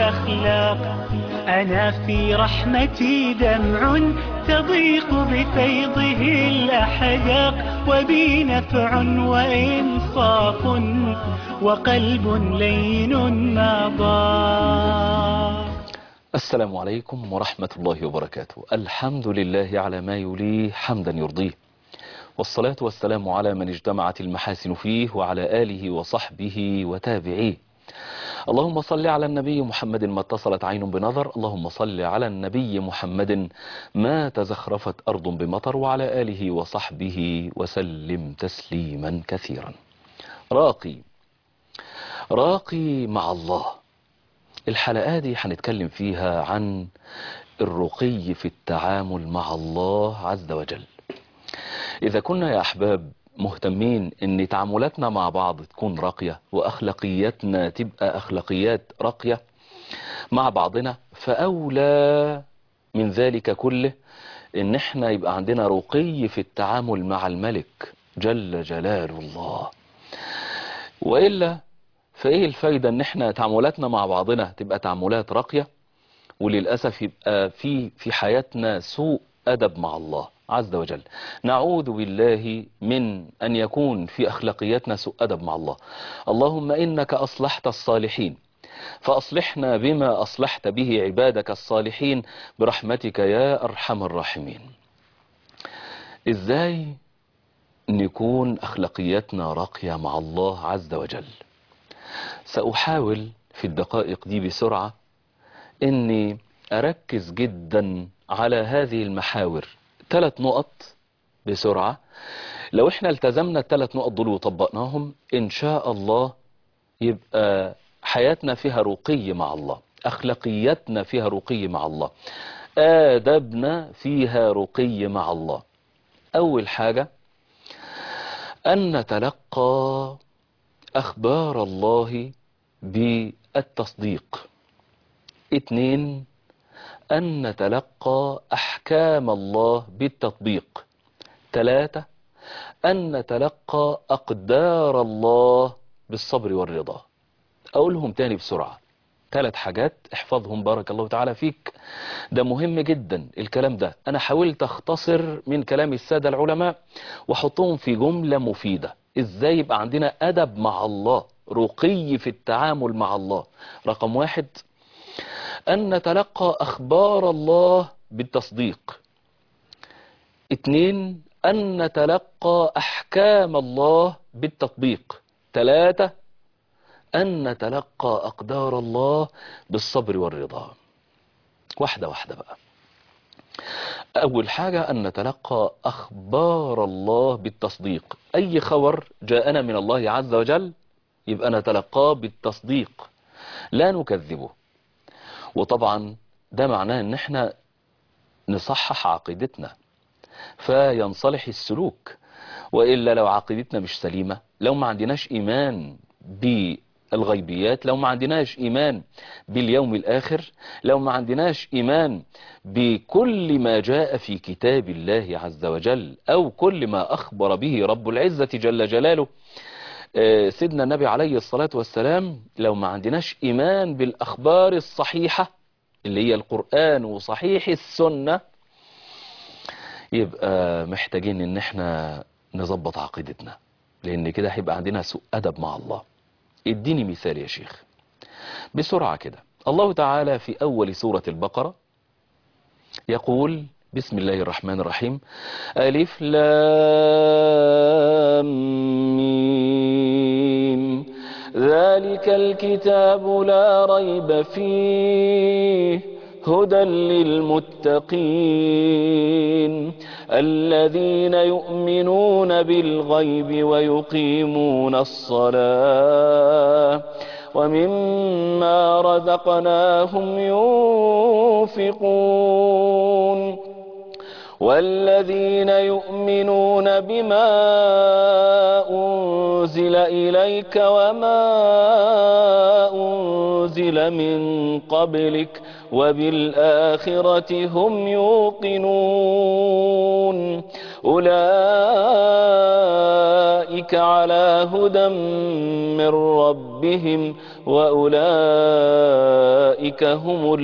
الأخلاق أنا في رحمتي دمع تضيق بفيضه الأحداق وبي نفع وإنصاف وقلب لين ما ضاق السلام عليكم ورحمة الله وبركاته الحمد لله على ما يليه حمدا يرضيه والصلاة والسلام على من اجتمعت المحاسن فيه وعلى آله وصحبه وتابعيه اللهم صل على النبي محمد ما اتصلت عين بنظر اللهم صل على النبي محمد ما تزخرفت أرض بمطر وعلى آله وصحبه وسلم تسليما كثيرا راقي راقي مع الله الحلقات دي هنتكلم فيها عن الرقي في التعامل مع الله عز وجل إذا كنا يا أحباب مهتمين ان تعاملاتنا مع بعض تكون راقية واخلاقياتنا تبقى اخلاقيات راقية مع بعضنا فاولى من ذلك كله ان احنا يبقى عندنا رقي في التعامل مع الملك جل جلال الله وإلا فايه الفايدة ان احنا تعاملاتنا مع بعضنا تبقى تعاملات راقية وللأسف يبقى في في حياتنا سوء أدب مع الله عز وجل نعوذ بالله من أن يكون في أخلاقياتنا سوء أدب مع الله اللهم إنك أصلحت الصالحين فأصلحنا بما أصلحت به عبادك الصالحين برحمتك يا أرحم الراحمين إزاي نكون أخلاقياتنا راقية مع الله عز وجل سأحاول في الدقائق دي بسرعة أني أركز جدا على هذه المحاور ثلاث نقط بسرعة لو احنا التزمنا الثلاث نقط دول وطبقناهم ان شاء الله يبقى حياتنا فيها رقي مع الله اخلاقياتنا فيها رقي مع الله آدبنا فيها رقي مع الله اول حاجة ان نتلقى اخبار الله بالتصديق اتنين أن نتلقى أحكام الله بالتطبيق ثلاثة أن نتلقى أقدار الله بالصبر والرضا أقولهم تاني بسرعة ثلاث حاجات احفظهم بارك الله تعالى فيك ده مهم جدا الكلام ده أنا حاولت أختصر من كلام السادة العلماء وحطهم في جملة مفيدة إزاي يبقى عندنا أدب مع الله رقي في التعامل مع الله رقم واحد أن نتلقى أخبار الله بالتصديق اثنين أن نتلقى أحكام الله بالتطبيق ثلاثة أن نتلقى أقدار الله بالصبر والرضا واحدة واحدة بقى أول حاجة أن نتلقى أخبار الله بالتصديق أي خبر جاءنا من الله عز وجل يبقى نتلقاه بالتصديق لا نكذبه وطبعا ده معناه ان احنا نصحح عقيدتنا فينصلح السلوك وإلا لو عقيدتنا مش سليمة لو ما عندناش إيمان بالغيبيات لو ما عندناش إيمان باليوم الآخر لو ما عندناش إيمان بكل ما جاء في كتاب الله عز وجل أو كل ما أخبر به رب العزة جل جلاله سيدنا النبي عليه الصلاة والسلام لو ما عندناش إيمان بالأخبار الصحيحة اللي هي القرآن وصحيح السنة يبقى محتاجين ان احنا نظبط عقيدتنا لان كده هيبقى عندنا سوء أدب مع الله اديني مثال يا شيخ بسرعة كده الله تعالى في أول سورة البقرة يقول بسم الله الرحمن الرحيم ألف لام ميم ذلك الكتاب لا ريب فيه هدى للمتقين الذين يؤمنون بالغيب ويقيمون الصلاة ومما رزقناهم ينفقون والذين يؤمنون بما أنزل إليك وما أنزل من قبلك وبالآخرة هم يوقنون أولئك أولئك على هدى من ربهم وأولئك هم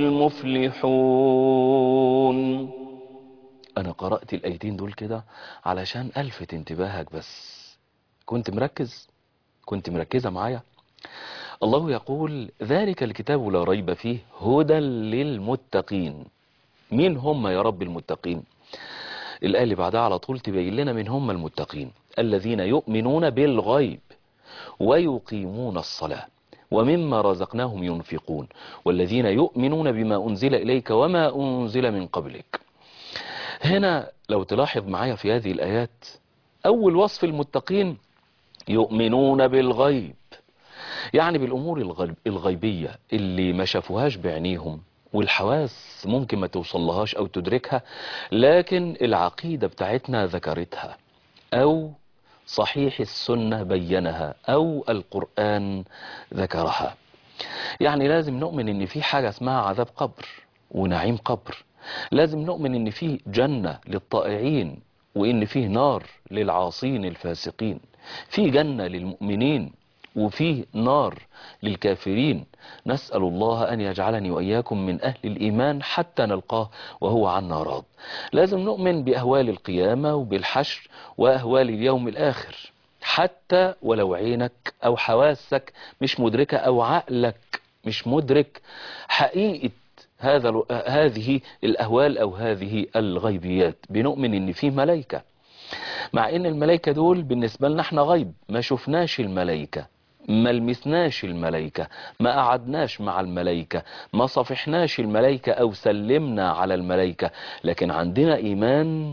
المفلحون أنا قرأت الآيتين دول كده علشان ألفت انتباهك بس كنت مركز كنت مركزة معايا الله يقول ذلك الكتاب لا ريب فيه هدى للمتقين مين هم يا رب المتقين الآية اللي بعدها على طول تبين لنا من هم المتقين الذين يؤمنون بالغيب ويقيمون الصلاة ومما رزقناهم ينفقون والذين يؤمنون بما أنزل إليك وما أنزل من قبلك هنا لو تلاحظ معايا في هذه الآيات أول وصف المتقين يؤمنون بالغيب يعني بالأمور الغيب الغيبية اللي ما شافوهاش بعينيهم والحواس ممكن ما توصلهاش أو تدركها لكن العقيدة بتاعتنا ذكرتها أو صحيح السنة بينها أو القرآن ذكرها يعني لازم نؤمن ان في حاجة اسمها عذاب قبر ونعيم قبر لازم نؤمن ان في جنة للطائعين وان فيه نار للعاصين الفاسقين في جنة للمؤمنين وفيه نار للكافرين نسأل الله أن يجعلني وإياكم من أهل الإيمان حتى نلقاه وهو عنا راض لازم نؤمن بأهوال القيامة وبالحشر وأهوال اليوم الآخر حتى ولو عينك أو حواسك مش مدركة أو عقلك مش مدرك حقيقة هذا هذه الأهوال أو هذه الغيبيات بنؤمن إن في ملائكة مع ان الملائكة دول بالنسبة لنا احنا غيب ما شفناش الملائكة ما لمسناش الملائكة ما قعدناش مع الملائكة ما صفحناش الملائكة او سلمنا على الملائكة لكن عندنا ايمان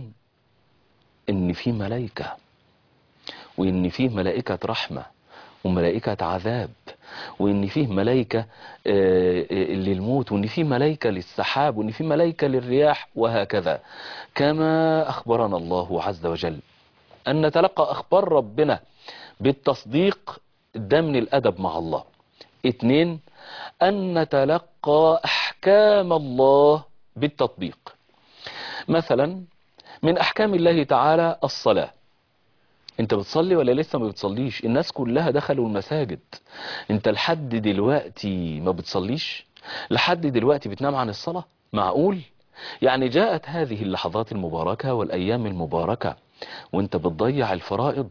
ان في ملائكة وان فيه ملائكة رحمة وملائكة عذاب وان فيه ملائكة للموت وان فيه ملائكة للسحاب وان فيه ملائكة للرياح وهكذا كما اخبرنا الله عز وجل ان نتلقى اخبار ربنا بالتصديق ده من الادب مع الله اتنين ان نتلقى احكام الله بالتطبيق مثلا من احكام الله تعالى الصلاه انت بتصلي ولا لسه ما بتصليش الناس كلها دخلوا المساجد انت لحد دلوقتي ما بتصليش لحد دلوقتي بتنام عن الصلاة معقول يعني جاءت هذه اللحظات المباركة والأيام المباركة وانت بتضيع الفرائض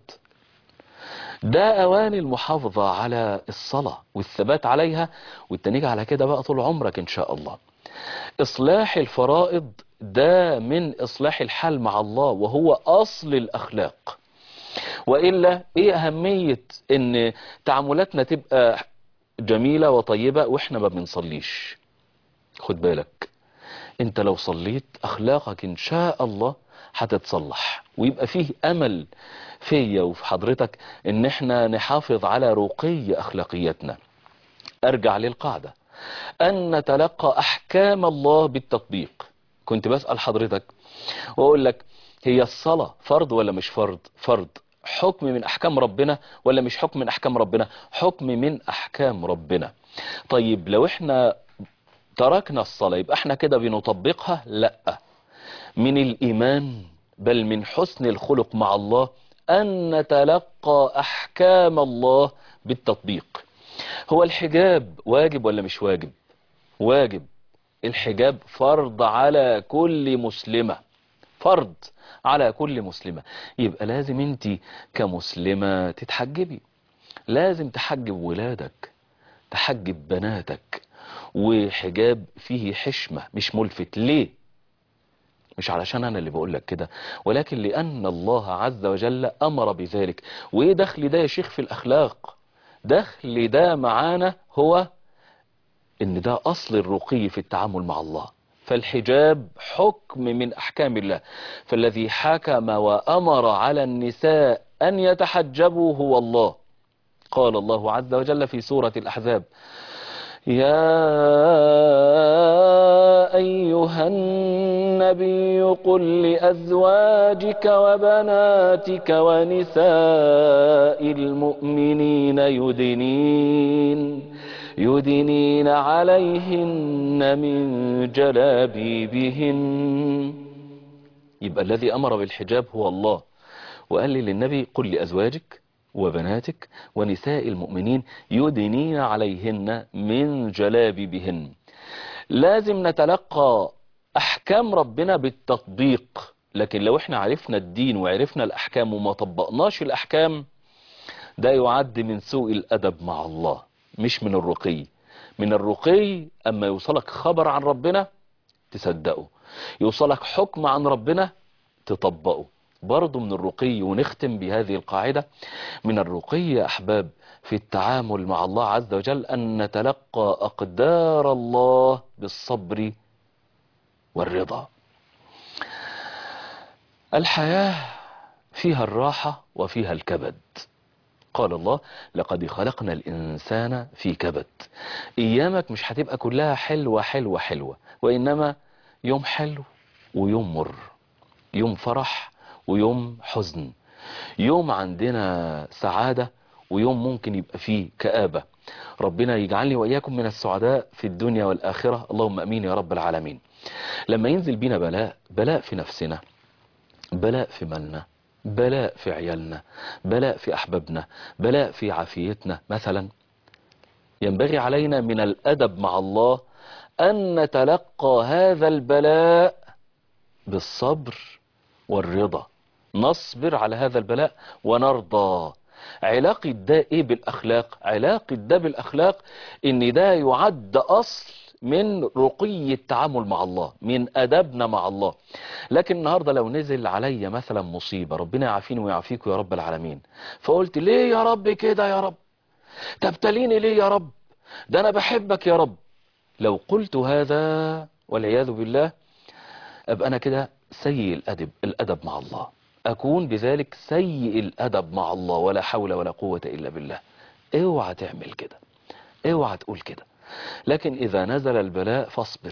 ده أوان المحافظة على الصلاة والثبات عليها والتنيج على كده بقى طول عمرك إن شاء الله إصلاح الفرائض ده من إصلاح الحال مع الله وهو أصل الأخلاق وإلا إيه أهمية إن تعاملاتنا تبقى جميلة وطيبة وإحنا ما بنصليش خد بالك أنت لو صليت أخلاقك إن شاء الله هتتصلح ويبقى فيه أمل فيا وفي حضرتك إن إحنا نحافظ على رقي أخلاقياتنا أرجع للقاعدة أن نتلقى أحكام الله بالتطبيق كنت بسأل حضرتك وأقول لك هي الصلاة فرض ولا مش فرض فرض حكم من أحكام ربنا ولا مش حكم من أحكام ربنا حكم من أحكام ربنا طيب لو احنا تركنا الصلاة يبقى احنا كده بنطبقها لا من الإيمان بل من حسن الخلق مع الله أن نتلقى أحكام الله بالتطبيق هو الحجاب واجب ولا مش واجب واجب الحجاب فرض على كل مسلمة فرض على كل مسلمة يبقى لازم انت كمسلمة تتحجبي لازم تحجب ولادك تحجب بناتك وحجاب فيه حشمة مش ملفت ليه مش علشان انا اللي بقول لك كده ولكن لان الله عز وجل امر بذلك وايه دخل ده يا شيخ في الاخلاق دخل ده معانا هو ان ده اصل الرقي في التعامل مع الله فالحجاب حكم من احكام الله فالذي حكم وامر على النساء ان يتحجبوا هو الله قال الله عز وجل في سورة الاحزاب يا أيها النبي قل لأزواجك وبناتك ونساء المؤمنين يدنين يدنين عليهن من جلابيبهن يبقى الذي أمر بالحجاب هو الله وقال لي للنبي قل لأزواجك وبناتك ونساء المؤمنين يدنين عليهن من جلابيبهن لازم نتلقى أحكام ربنا بالتطبيق لكن لو احنا عرفنا الدين وعرفنا الأحكام وما طبقناش الأحكام ده يعد من سوء الأدب مع الله مش من الرقي من الرقي أما يوصلك خبر عن ربنا تصدقه يوصلك حكم عن ربنا تطبقه برضه من الرقي ونختم بهذه القاعدة من الرقي يا أحباب في التعامل مع الله عز وجل أن نتلقى أقدار الله بالصبر والرضا الحياة فيها الراحة وفيها الكبد قال الله لقد خلقنا الإنسان في كبد أيامك مش هتبقى كلها حلوة حلوة حلوة وإنما يوم حلو ويوم مر يوم فرح ويوم حزن يوم عندنا سعادة ويوم ممكن يبقى فيه كآبة ربنا يجعلني وإياكم من السعداء في الدنيا والآخرة اللهم أمين يا رب العالمين لما ينزل بينا بلاء بلاء في نفسنا بلاء في مالنا بلاء في عيالنا بلاء في أحبابنا بلاء في عافيتنا مثلا ينبغي علينا من الأدب مع الله أن نتلقى هذا البلاء بالصبر والرضا نصبر على هذا البلاء ونرضى علاقة ده ايه بالاخلاق علاقة ده بالاخلاق ان ده يعد اصل من رقي التعامل مع الله من ادبنا مع الله لكن النهاردة لو نزل عليا مثلا مصيبة ربنا يعافيني ويعافيكم يا رب العالمين فقلت ليه يا رب كده يا رب تبتليني ليه يا رب ده انا بحبك يا رب لو قلت هذا والعياذ بالله ابقى انا كده سيء الادب الادب مع الله اكون بذلك سيء الادب مع الله ولا حول ولا قوة الا بالله اوعى تعمل كده اوعى تقول كده لكن اذا نزل البلاء فاصبر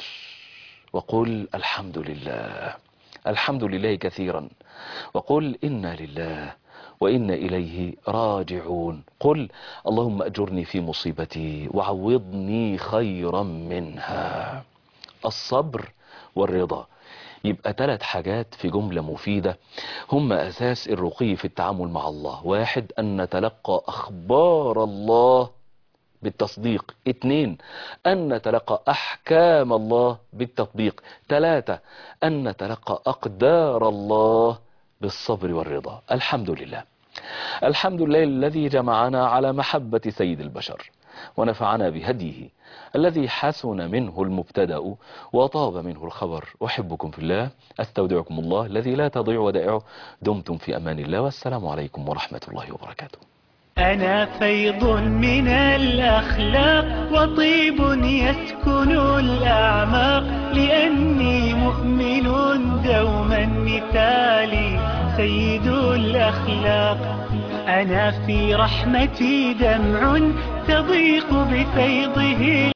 وقل الحمد لله الحمد لله كثيرا وقل انا لله وإنا إليه راجعون قل اللهم أجرني في مصيبتي وعوضني خيرا منها الصبر والرضا يبقى ثلاث حاجات في جملة مفيدة هم أساس الرقي في التعامل مع الله واحد أن نتلقى أخبار الله بالتصديق اثنين أن نتلقى أحكام الله بالتطبيق ثلاثة أن نتلقى أقدار الله بالصبر والرضا الحمد لله الحمد لله الذي جمعنا على محبة سيد البشر ونفعنا بهديه الذي حسن منه المبتدأ وطاب منه الخبر أحبكم في الله أستودعكم الله الذي لا تضيع ودائعه دمتم في أمان الله والسلام عليكم ورحمة الله وبركاته أنا فيض من الأخلاق وطيب يسكن الأعماق لأني مؤمن دوما مثالي سيد الأخلاق أنا في رحمتي دمع تضيق بفيضه